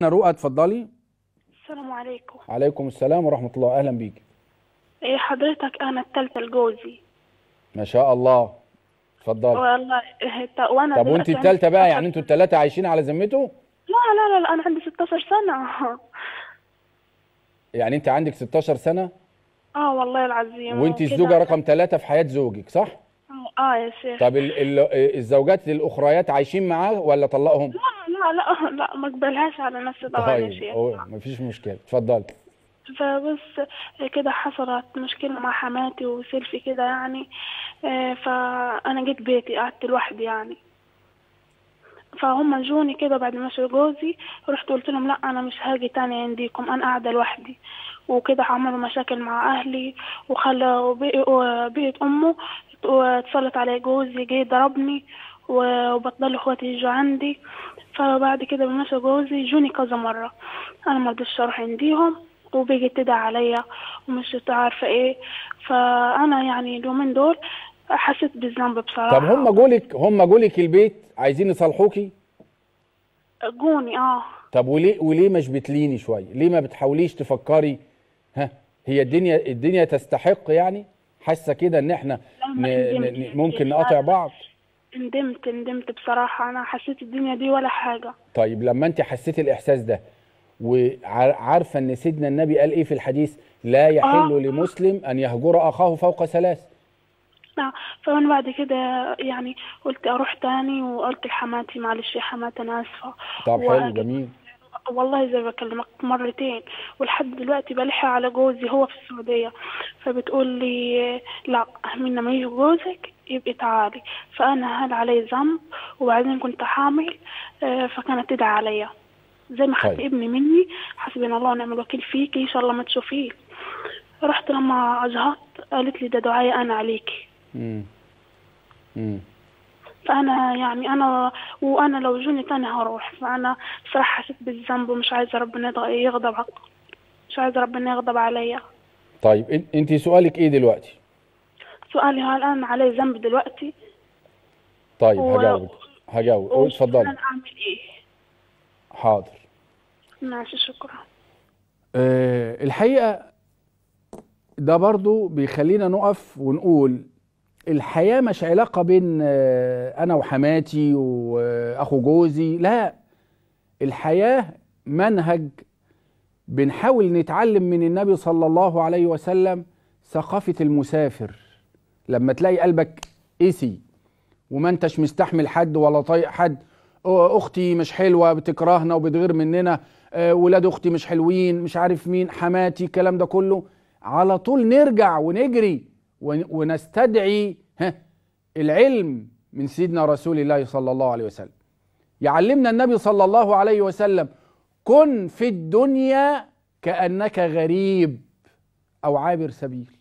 رؤى اتفضلي السلام عليكم عليكم السلام ورحمة الله أهلا بيك ايه حضرتك انا التالتة لجوزي ما شاء الله اتفضلي والله إيه ط- وانا طب وانت دلوقتي التالتة عندي بقى 16 يعني انتوا التلاتة عايشين على ذمته لا لا لا, لا انا عندي 16 سنة يعني انت عندك 16 سنة اه والله العظيم وانت وكده- الزوجة رقم ثلاثة في حياة زوجك صح اه يا شيخ طب ال ال الزوجات الأخريات عايشين معاه ولا طلقهم لا لا لا لا ما اقبلهاش على نفسي طبعا يا طيب شيخ هو مفيش مشكلة اتفضلي فبس كده حصلت مشكلة مع حماتي وسيلفي كده يعني آه، فأنا جيت بيتي قعدت لوحدي يعني فهم جوني كده بعد ما شافوا جوزي رحت قلت لهم لا أنا مش هاجي تاني عنديكم أنا قاعدة لوحدي وكده عملوا مشاكل مع أهلي وخلوا بقيت أمه واتسلط علي جوزي جه ضربني و- وبطلوا اخواتي يجوا عندي فبعد كده لما مشى جوزي جوني كذا مرة أنا مرضتش أروح عنديهم وبيجي تدعي عليا ومش عارفة ايه فأنا يعني اليومين دول حسيت بالذنب بصراحة طب هم جولك هم جولك البيت عايزين يصالحوكي جوني اه طب وليه وليه مش بتليني شوية ليه ما بتحاوليش تفكري ها هي الدنيا الدنيا تستحق يعني حاسة كده ان احنا ن ن ن ممكن نقاطع بعض ندمت ندمت بصراحة أنا حسيت الدنيا دي ولا حاجة طيب لما انت حسيت الاحساس ده وعارفه ان سيدنا النبي قال ايه في الحديث لا يحل آه. لمسلم ان يهجر اخاه فوق ثلاث آه، فأنا بعد كده يعني قلت أروح تاني وقلت لحماتي معلش يا حماتي أنا آسفة طب و- حلو جميل والله زي ما بكلمك مرتين ولحد دلوقتي بلح على جوزي هو في السعودية فبتقول لي لا من لما يجي جوزك يبقى تعالي فأنا هل علي ذنب وبعدين كنت حامل آه، فكانت تدعي عليا زي ما خدت طيب. ابني مني حسبنا الله ونعم الوكيل فيك إن شاء الله ما تشوفيه رحت لما أجهضت قالت لي ده دعاية أنا عليكي امم امم فأنا يعني أنا وأنا لو جوني تاني هروح فأنا صراحة حسيت بالذنب ومش عايزة ربنا يض- يغضب ع- مش عايزة ربنا يغضب عليا طيب إن- انت سؤالك ايه دلوقتي سؤالي هل أنا علي ذنب دلوقتي طيب و- هجاوبك هجاوب قول اتفضلي أنا أعمل إيه حاضر ماشي شكرا أه الحقيقه ده برضو بيخلينا نقف ونقول الحياه مش علاقه بين آه، انا وحماتي واخو جوزي لا الحياه منهج بنحاول نتعلم من النبي صلى الله عليه وسلم ثقافة المسافر لما تلاقي قلبك قسي وما انتش مستحمل حد ولا طايق حد أه، اختي مش حلوة بتكرهنا وبتغير مننا أه، ولاد اختي مش حلوين مش عارف مين حماتي الكلام ده كله على طول نرجع ونجري ون- ونستدعي ها العلم من سيدنا رسول الله صلى الله عليه وسلم يعلمنا النبي صلى الله عليه وسلم كن في الدنيا كأنك غريب أو عابر سبيل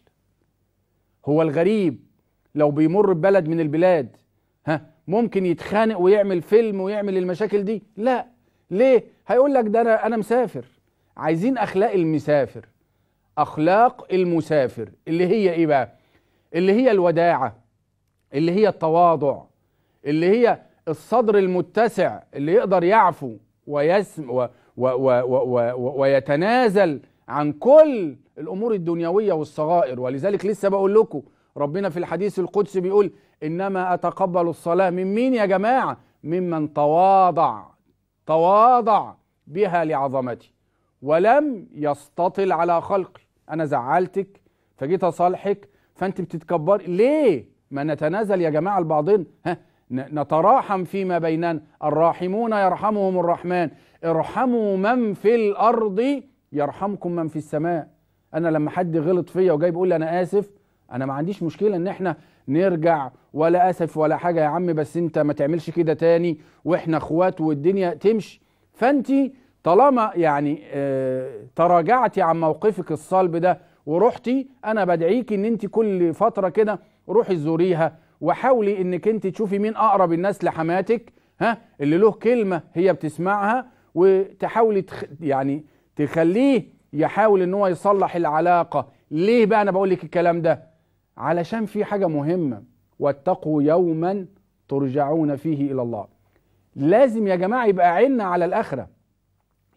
هو الغريب لو بيمر ببلد من البلاد ها ممكن يتخانق ويعمل فيلم ويعمل المشاكل دي لا ليه هيقول لك ده انا انا مسافر عايزين اخلاق المسافر اخلاق المسافر اللي هي ايه بقى اللي هي الوداعه اللي هي التواضع اللي هي الصدر المتسع اللي يقدر يعفو ويسم و و و و و ويتنازل عن كل الامور الدنيويه والصغائر ولذلك لسه بقول لكم ربنا في الحديث القدسي بيقول انما اتقبل الصلاه من مين يا جماعه ممن تواضع تواضع بها لعظمتي ولم يستطل على خلقي انا زعلتك فجيت اصالحك فانت بتتكبري ليه ما نتنازل يا جماعه لبعضنا ها ن- نتراحم فيما بيننا الراحمون يرحمهم الرحمن ارحموا من في الارض يرحمكم من في السماء انا لما حد غلط فيا وجاي بيقول لي انا اسف انا ما عنديش مشكله ان احنا نرجع ولا اسف ولا حاجه يا عم بس انت ما تعملش كده تاني واحنا اخوات والدنيا تمشي فانت طالما يعني آه تراجعتي عن موقفك الصلب ده ورحتي انا بدعيك ان انت كل فتره كده روحي زوريها وحاولي انك انت تشوفي مين اقرب الناس لحماتك ها اللي له كلمه هي بتسمعها وتحاولي تخ... يعني تخليه يحاول ان هو يصلح العلاقه ليه بقى انا بقول لك الكلام ده علشان في حاجه مهمه واتقوا يوما ترجعون فيه الى الله لازم يا جماعه يبقى عيننا على الاخره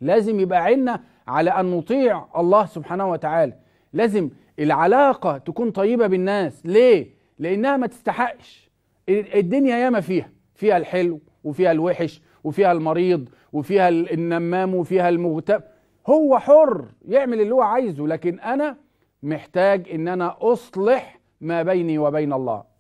لازم يبقى عنا على ان نطيع الله سبحانه وتعالى لازم العلاقه تكون طيبه بالناس ليه لانها ما تستحقش الدنيا ياما فيها فيها الحلو وفيها الوحش وفيها المريض وفيها النمام وفيها المغتاب هو حر يعمل اللي هو عايزه لكن انا محتاج ان انا اصلح ما بيني وبين الله